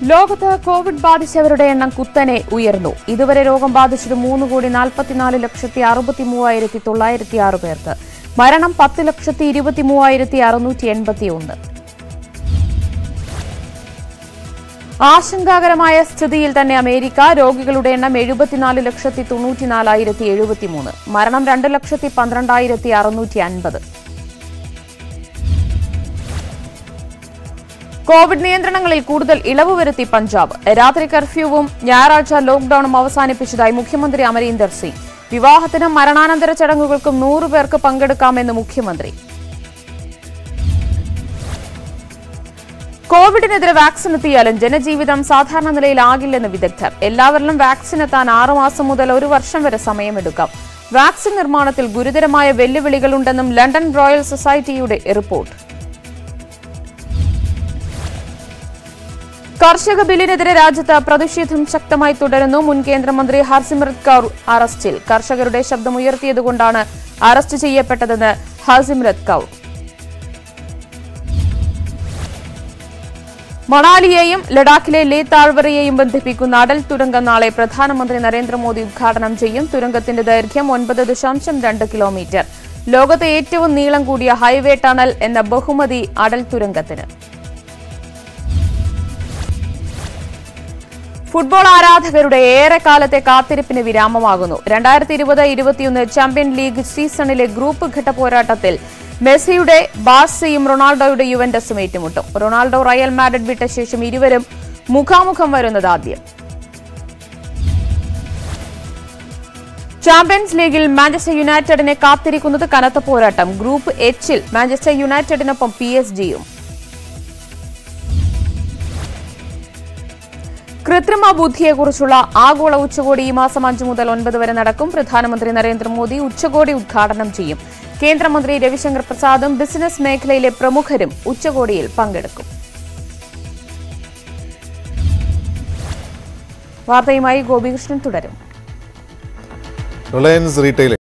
ലോകത്ത് കോവിഡ് ബാധിച്ചവരുടെ എണ്ണം കുത്തനെ ഉയർന്നു ഇതുവരെ രോഗം ബാധിച്ചത് മൂന്ന് കോടി നാൽപ്പത്തിനാല് ലക്ഷത്തി അറുപത്തി മൂവായിരത്തി തൊള്ളായിരത്തി ആറ് പേർക്ക് മരണം പത്ത് ലക്ഷത്തി ഇരുപത്തി മൂവായിരത്തി അറുന്നൂറ്റി എൺപത്തി ഒന്ന് ആശങ്കാകരമായ സ്ഥിതിയിൽ തന്നെ അമേരിക്ക രോഗികളുടെ എണ്ണം എഴുപത്തിനാല് ലക്ഷത്തി തൊണ്ണൂറ്റിനാലായിരത്തി എഴുപത്തിമൂന്ന് മരണം രണ്ട് ലക്ഷത്തി പന്ത്രണ്ടായിരത്തി അറുന്നൂറ്റി അൻപത് കോവിഡ് നിയന്ത്രണങ്ങളിൽ കൂടുതൽ ഇളവ് വരുത്തി പഞ്ചാബ് രാത്രി കർഫ്യൂവും ഞായറാഴ്ച ലോക്ഡൌണും അവസാനിപ്പിച്ചതായി മുഖ്യമന്ത്രി അമരീന്ദർ സിംഗ് വിവാഹത്തിനും മരണാനന്തര ചടങ്ങുകൾക്കും നൂറ് പേർക്ക് പങ്കെടുക്കാമെന്ന് മുഖ്യമന്ത്രി കോവിഡിനെതിരെ വാക്സിൻ എത്തിയാലും ജനജീവിതം സാധാരണ നിലയിലാകില്ലെന്ന് വിദഗ്ധർ എല്ലാവരിലും വാക്സിൻ എത്താൻ ആറുമാസം മുതൽ ഒരു വർഷം വരെ സമയമെടുക്കാം വാക്സിൻ നിർമ്മാണത്തിൽ ഗുരുതരമായ വെല്ലുവിളികളുണ്ടെന്നും ലണ്ടൻ റോയൽ സൊസൈറ്റിയുടെ റിപ്പോർട്ട് കർഷക ബില്ലിനെതിരെ രാജ്യത്ത് പ്രതിഷേധം ശക്തമായി തുടരുന്നു മുൻ കേന്ദ്രമന്ത്രി ഹർസിമ്രത് കൌർ അറസ്റ്റിൽ കർഷകരുടെ ശബ്ദമുയർത്തിയതുകൊണ്ടാണ് അറസ്റ്റ് ചെയ്യപ്പെട്ടതെന്ന് ഹർസിമ്രത് കൌർ മണാലിയെയും ലഡാക്കിലെ ലേ താഴ്വരയെയും ബന്ധിപ്പിക്കുന്ന അടൽ തുരങ്കം നാളെ പ്രധാനമന്ത്രി നരേന്ദ്രമോദി ഉദ്ഘാടനം ചെയ്യും തുരങ്കത്തിന്റെ ദൈർഘ്യം ഒൻപത് ദശാംശം രണ്ട് കിലോമീറ്റർ ലോകത്തെ ഏറ്റവും നീളം കൂടിയ ഹൈവേ ടണൽ എന്ന ബഹുമതി അടൽ തുരങ്കത്തിന് ഫുട്ബോൾ ആരാധകരുടെ ഏറെക്കാലത്തെ കാത്തിരിപ്പിന് വിരാമമാകുന്നു രണ്ടായിരത്തി ഇരുപത് ഇരുപത്തിയൊന്ന് ചാമ്പ്യൻ ലീഗ് സീസണിലെ ഗ്രൂപ്പ് ഘട്ട പോരാട്ടത്തിൽ മെസ്സിയുടെ ബാർസയും റൊണാൾഡോയുടെ യുവന്റസും ഏറ്റുമുട്ടും റൊണാൾഡോ റയൽ മാഡ്രിഡ് വിട്ട ശേഷം ഇരുവരും മുഖാമുഖം വരുന്നത് ആദ്യം ചാമ്പ്യൻസ് ലീഗിൽ മാഞ്ചസ്റ്റർ യുണൈറ്റഡിനെ കാത്തിരിക്കുന്നത് കനത്ത പോരാട്ടം ഗ്രൂപ്പ് എച്ചിൽ മാഞ്ചസ്റ്റർ യുണൈറ്റഡിനൊപ്പം പി എസ് ജിയും കൃത്രിമ ബുദ്ധിയെക്കുറിച്ചുള്ള ആഗോള ഉച്ചകോടി ഈ മാസം അഞ്ച് മുതൽ ഒൻപത് വരെ നടക്കും പ്രധാനമന്ത്രി നരേന്ദ്രമോദി ഉച്ചകോടി ഉദ്ഘാടനം ചെയ്യും കേന്ദ്രമന്ത്രി രവിശങ്കർ പ്രസാദും ബിസിനസ് മേഖലയിലെ പ്രമുഖരും ഉച്ചകോടിയിൽ പങ്കെടുക്കും വാർത്തയുമായി ഗോപികൃഷ്ണൻ തുടരും റിലയൻസ് റീറ്റെയിൽ